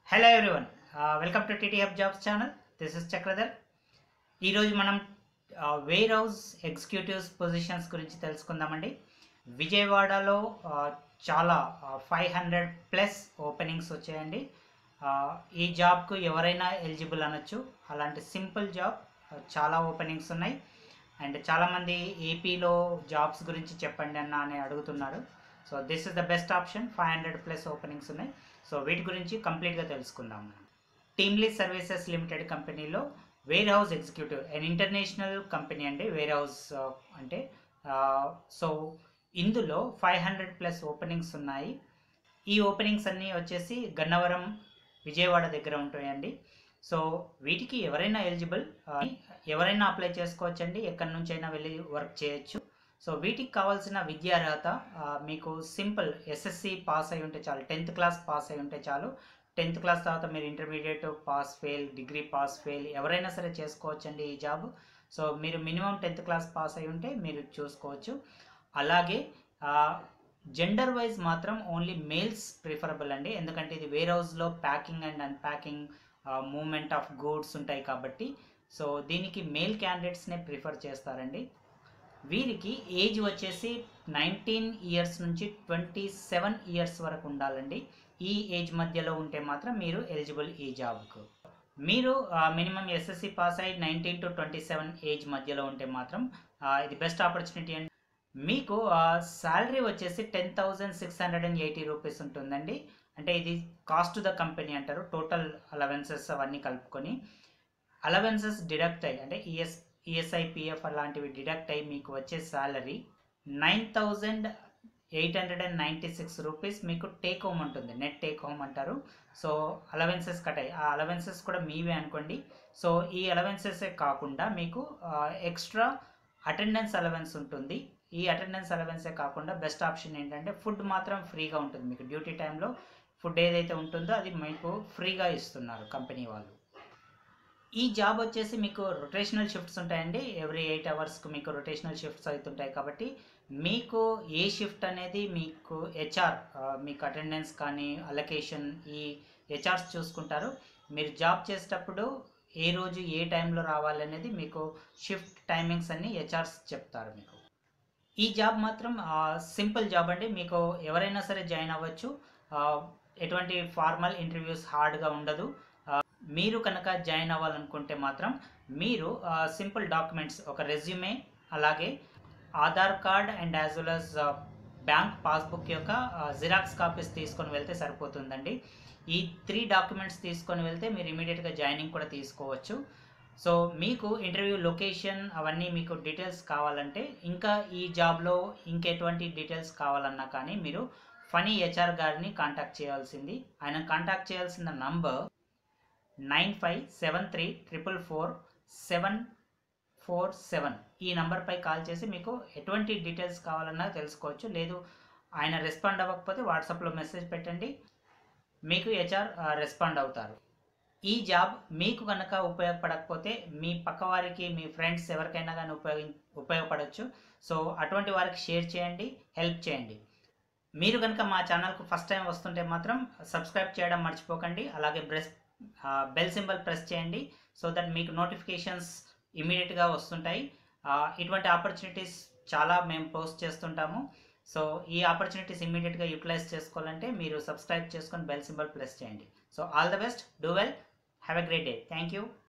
hello everyone welcome to TT hub jobs channel this is Chakradhar ఈరోజు మనం wear house executives positions గురించి తెలుసుకుందామండి విజయవాడలో ఆ, చాలా ఫైవ్ హండ్రెడ్ ప్లస్ ఓపెనింగ్స్ వచ్చాయండి ఆ, ఈ జాబ్కు ఎవరైనా ఎలిజిబుల్ అనొచ్చు అలాంటి సింపుల్ జాబ్ ఆ, చాలా ఓపెనింగ్స్ ఉన్నాయి అండ్ చాలామంది ఏపీలో జాబ్స్ గురించి చెప్పండి అన్న అని అడుగుతున్నారు so this is the best option five hundred plus openings ఉన్నాయి సో వీటి గురించి కంప్లీట్గా తెలుసుకుందాం మనం టీమ్లీ సర్వీసెస్ లిమిటెడ్ కంపెనీలో warehouse executive and international company అండి వేర్ హౌస్ అంటే సో ఇందులో ఫైవ్ హండ్రెడ్ ప్లస్ ఓపెనింగ్స్ ఉన్నాయి ఈ ఓపెనింగ్స్ అన్నీ వచ్చేసి గన్నవరం విజయవాడ దగ్గర ఉంటాయండి సో వీటికి ఎవరైనా ఎలిజిబుల్ ఎవరైనా అప్లై చేసుకోవచ్చండి ఎక్కడి నుంచి అయినా వెళ్ళి వర్క్ చేయొచ్చు సో వీటికి కావాల్సిన విద్యార్హత ఆ, మీకు సింపుల్ ఎస్ఎస్సి పాస్ అయి ఉంటే చాలు టెన్త్ క్లాస్ పాస్ అయి ఉంటే చాలు టెన్త్ క్లాస్ తర్వాత మీరు intermediate pass fail degree pass fail ఎవరైనా సరే చేసుకోవచ్చండి ఈ జాబ్ సో మీరు మినిమం టెన్త్ క్లాస్ పాస్ అయి ఉంటే మీరు చూసుకోవచ్చు అలాగే జెండర్ వైజ్ మాత్రం ఓన్లీ మేల్స్ ప్రిఫరబుల్ అండి ఎందుకంటే ఇది వేర్ హౌస్లో packing and unpacking movement of goods ఉంటాయి కాబట్టి సో దీనికి మేల్ క్యాండిడేట్స్నే ప్రిఫర్ చేస్తారండి వీరికి ఏజ్ వచ్చేసి నైన్టీన్ ఇయర్స్ నుంచి ట్వంటీ సెవెన్ ఇయర్స్ వరకు ఉండాలండి ఈ ఏజ్ మధ్యలో ఉంటే మాత్రం మీరు ఎలిజిబుల్ ఈ జాబ్కు మీరు మినిమం ఎస్ఎస్సి పాస్ అయ్యి nineteen to twenty seven age మధ్యలో ఉంటే మాత్రం ఆ, ఇది బెస్ట్ ఆపర్చునిటీ అండి మీకు శాలరీ వచ్చేసి ten thousand six hundred and eighty rupees ఉంటుందండి అంటే ఇది కాస్ట్ ద కంపెనీ అంటారు టోటల్ అలవెన్సెస్ అవన్నీ కలుపుకొని అలవెన్సెస్ డిడక్ట్ అయ్యి అంటే ఈఎస్ ఈఎస్ఐ పిఎఫ్ అలాంటివి డిడక్ట్ అయ్యి మీకు వచ్చే salary nine thousand eight hundred and ninety six rupees మీకు టేక్ హోమ్ ఉంటుంది నెట్ టేక్ హోమ్ అంటారు సో అలవెన్సెస్ కట్ అయ్యి ఆ అలవెన్సెస్ కూడా మీవే అనుకోండి సో ఈ అలవెన్సెసే కాకుండా మీకు ఎక్స్ట్రా అటెండెన్స్ అలవెన్స్ ఉంటుంది ఈ అటెండెన్స్ అలవెన్సే కాకుండా బెస్ట్ ఆప్షన్ ఏంటంటే ఫుడ్ మాత్రం ఫ్రీగా ఉంటుంది మీకు డ్యూటీ టైంలో ఫుడ్ ఏదైతే ఉంటుందో అది మీకు ఫ్రీగా ఇస్తున్నారు కంపెనీ వాళ్ళు ఈ జాబ్ వచ్చేసి మీకు రొటేషనల్ షిఫ్ట్స్ ఉంటాయండి ఎవ్రీ ఎయిట్ అవర్స్కి మీకు రొటేషనల్ షిఫ్ట్స్ అవుతుంటాయి కాబట్టి మీకు ఏ షిఫ్ట్ అనేది మీకు హెచ్ఆర్ మీకు అటెండెన్స్ కానీ అలొకేషన్ ఈ హెచ్ఆర్స్ చూసుకుంటారు మీరు జాబ్ చేసేటప్పుడు ఏ రోజు ఏ టైంలో రావాలనేది మీకు షిఫ్ట్ టైమింగ్స్ అన్ని హెచ్ఆర్స్ చెప్తారు మీకు ఈ జాబ్ మాత్రం సింపుల్ జాబ్ అండి మీకు ఎవరైనా సరే జాయిన్ అవ్వచ్చు ఆ, ఎటువంటి ఫార్మల్ ఇంటర్వ్యూస్ హార్డ్గా ఉండదు ఆ, మీరు కనుక జాయిన్ అవ్వాలనుకుంటే మాత్రం మీరు సింపుల్ డాక్యుమెంట్స్ ఒక రెజ్యూమే అలాగే Aadhaar card and as well as bank passbook యొక్క జిరాక్స్ కాపీస్ తీసుకొని వెళ్తే సరిపోతుందండి ఈ త్రీ డాక్యుమెంట్స్ తీసుకొని వెళ్తే మీరు ఇమీడియట్గా జాయినింగ్ కూడా తీసుకోవచ్చు సో మీకు ఇంటర్వ్యూ లొకేషన్ అవన్నీ మీకు డీటెయిల్స్ కావాలంటే ఇంకా ఈ జాబ్లో ఇంకెటువంటి డీటెయిల్స్ కావాలన్నా కానీ మీరు ఫనీ హెచ్ఆర్ గారిని కాంటాక్ట్ చేయాల్సింది ఆయన కాంటాక్ట్ చేయాల్సిన number nine five seven three triple four seven four seven ఈ నంబర్పై కాల్ చేసి మీకు ఎటువంటి డీటెయిల్స్ కావాలన్నా తెలుసుకోవచ్చు లేదు ఆయన రెస్పాండ్ అవ్వకపోతే వాట్సాప్లో మెసేజ్ పెట్టండి మీకు హెచ్ఆర్ రెస్పాండ్ అవుతారు ఈ జాబ్ మీకు కనుక ఉపయోగపడకపోతే మీ పక్కవారికి మీ ఫ్రెండ్స్ ఎవరికైనా కానీ ఉపయోగి ఉపయోగపడవచ్చు సో అటువంటి వారికి షేర్ చేయండి హెల్ప్ చేయండి మీరు కనుక మా ఛానల్కు ఫస్ట్ టైం వస్తుంటే మాత్రం సబ్స్క్రైబ్ చేయడం మర్చిపోకండి అలాగే బ్రెస్ బెల్ సింబల్ ప్రెస్ చేయండి సో దట్ మీకు నోటిఫికేషన్స్ ఇమీడియట్గా వస్తుంటాయి ఆ, ఇటువంటి ఆపర్చునిటీస్ చాలా మేము పోస్ట్ చేస్తుంటాము సో ఈ ఆపర్చునిటీస్ ఇమీడియట్గా యూటిలైజ్ చేసుకోవాలంటే మీరు సబ్స్క్రైబ్ చేసుకొని బెల్ సింబల్ ప్రెస్ చేయండి so all the best do well have a great day thank you